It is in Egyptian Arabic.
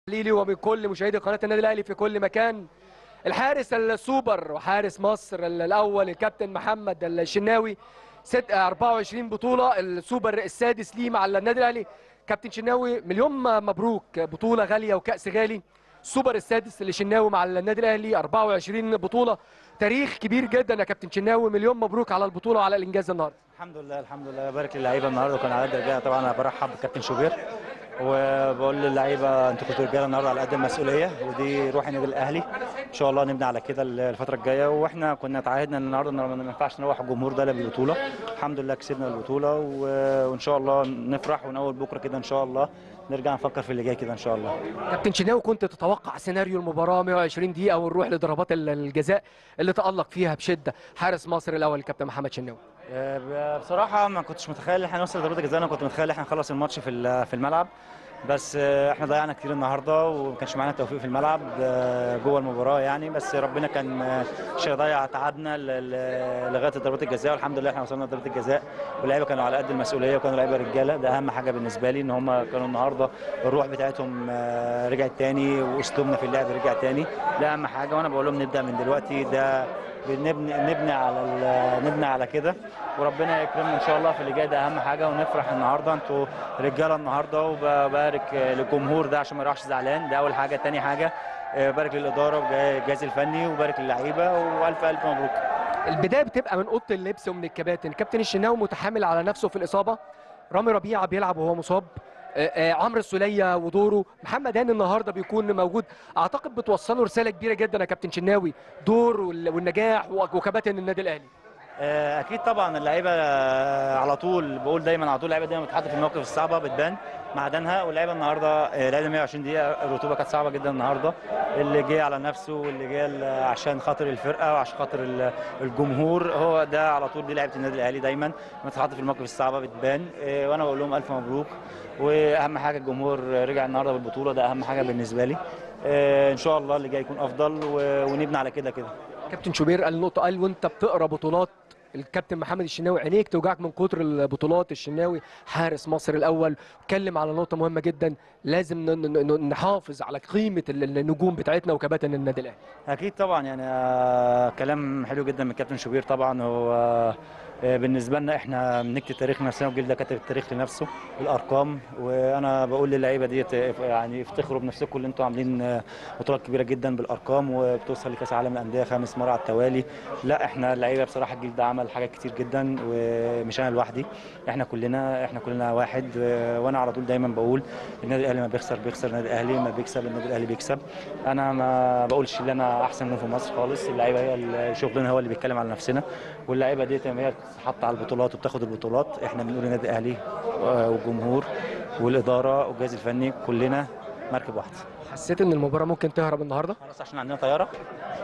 ليلي ومن كل مشاهدي قناه النادي الاهلي في كل مكان الحارس السوبر وحارس مصر الاول الكابتن محمد الشناوي ست 24 بطوله السوبر السادس ليه مع النادي الاهلي كابتن شناوي مليون مبروك بطوله غاليه وكاس غالي السوبر السادس لشناوي مع النادي الاهلي 24 بطوله تاريخ كبير جدا يا كابتن شناوي مليون مبروك على البطوله وعلى الانجاز النهارده الحمد لله الحمد لله بارك للعيبه النهارده وكان على قد الرجاله طبعا انا برحب بالكابتن شوبير وبقول للعيبه انتوا كنتوا رجاله النهارده على قد المسؤوليه ودي روح النادي الاهلي ان شاء الله نبني على كده الفتره الجايه واحنا كنا تعهدنا ان النهارده ما ينفعش نروح الجمهور ده بالبطوله الحمد لله كسبنا البطوله و- وان شاء الله نفرح ونقول بكره كده ان شاء الله نرجع نفكر في اللي جاي كده ان شاء الله كابتن شناوي كنت تتوقع سيناريو المباراه 120 دقيقه ونروح لضربات ال- الجزاء اللي تالق فيها بشده حارس مصر الاول الكابتن محمد شناوي آه، بصراحه ما كنتش متخيل ان احنا نوصل لضربات الجزاء انا كنت متخيل ان احنا نخلص الماتش في ال- في الملعب بس آه، احنا ضيعنا كتير النهارده وما كانش معانا توفيق في الملعب آه، جوه المباراه يعني بس ربنا كان آه، مش هيضيع تعبنا ل- ل- لغايه ضربات الجزاء والحمد لله احنا وصلنا لضربات الجزاء واللعيبه كانوا على قد المسؤوليه وكانوا لعيبه رجاله ده اهم حاجه بالنسبه لي ان هم كانوا النهارده الروح بتاعتهم آه، رجعت تاني واسلوبنا في اللعب رجع تاني ده اهم حاجه وانا بقول لهم نبدا من دلوقتي ده بنبني نبني على ال- نبني على كده وربنا يكرمنا ان شاء الله في اللي جاي ده اهم حاجه ونفرح النهارده انتوا رجاله النهارده وببارك للجمهور ده عشان ما يروحش زعلان ده اول حاجه تاني حاجه آه، بارك للاداره والجهاز الفني وبارك للعيبه والف الف مبروك البدايه بتبقى من اوضه اللبس ومن الكباتن كابتن الشناوي متحامل على نفسه في الاصابه رامي ربيعه بيلعب وهو مصاب آه، آه، عمرو السوليه ودوره محمد هاني النهارده بيكون موجود اعتقد بتوصله رساله كبيره جدا يا كابتن شناوي دور وال- والنجاح وكباتن النادي الاهلي آه، اكيد طبعا اللعيبه آه، على طول بقول دايما على طول اللعيبه دايما بتتحط في المواقف الصعبه بتبان معدنها واللعيبه النهارده آه، لعبنا 120 دقيقه الرطوبه كانت صعبه جدا النهارده اللي جه على نفسه واللي جه ال- عشان خاطر الفرقه وعشان خاطر ال- الجمهور هو ده على طول دي لعيبه النادي الاهلي دايما لما تتحط في المواقف الصعبه بتبان آه، وانا بقول لهم الف مبروك واهم حاجه الجمهور رجع النهارده بالبطوله ده اهم حاجه بالنسبه لي آه، ان شاء الله اللي جاي يكون افضل و- ونبني على كده كده كابتن شوبير قال نقطه قال وانت بتقرا بطولات الكابتن محمد الشناوي عينيك توجعك من كتر البطولات الشناوي حارس مصر الاول اتكلم على نقطه مهمه جدا لازم ن- ن- ن- نحافظ على قيمه ال- النجوم بتاعتنا وكباتن النادي الاهلي اكيد طبعا يعني آه، كلام حلو جدا من كابتن شوبير طبعا هو آه، بالنسبه لنا احنا بنكتب تاريخ نفسنا والجيل ده كاتب التاريخ لنفسه بالارقام وانا بقول للعيبه ديت آه، يعني افتخروا بنفسكم اللي انتوا عاملين آه، بطولات كبيره جدا بالارقام وبتوصل لكاس العالم للانديه خامس مره على التوالي لا احنا اللعيبه بصراحه الجيل ده عمل حاجات كتير جدا ومش انا لوحدي احنا كلنا احنا كلنا واحد آه، وانا على طول دايما بقول النادي الاهلي ما بيخسر بيخسر النادي الاهلي ما بيكسب النادي الاهلي بيكسب انا ما بقولش ان انا احسن من في مصر خالص اللعيبه هي اللي- شغلنا هو اللي بيتكلم على نفسنا واللعيبه ديت هي بتتحط على البطولات وبتاخد البطولات احنا بنقول النادي الاهلي آه، والجمهور والاداره والجهاز الفني كلنا مركب واحده حسيت ان المباراه ممكن تهرب النهارده خلاص عشان عندنا طياره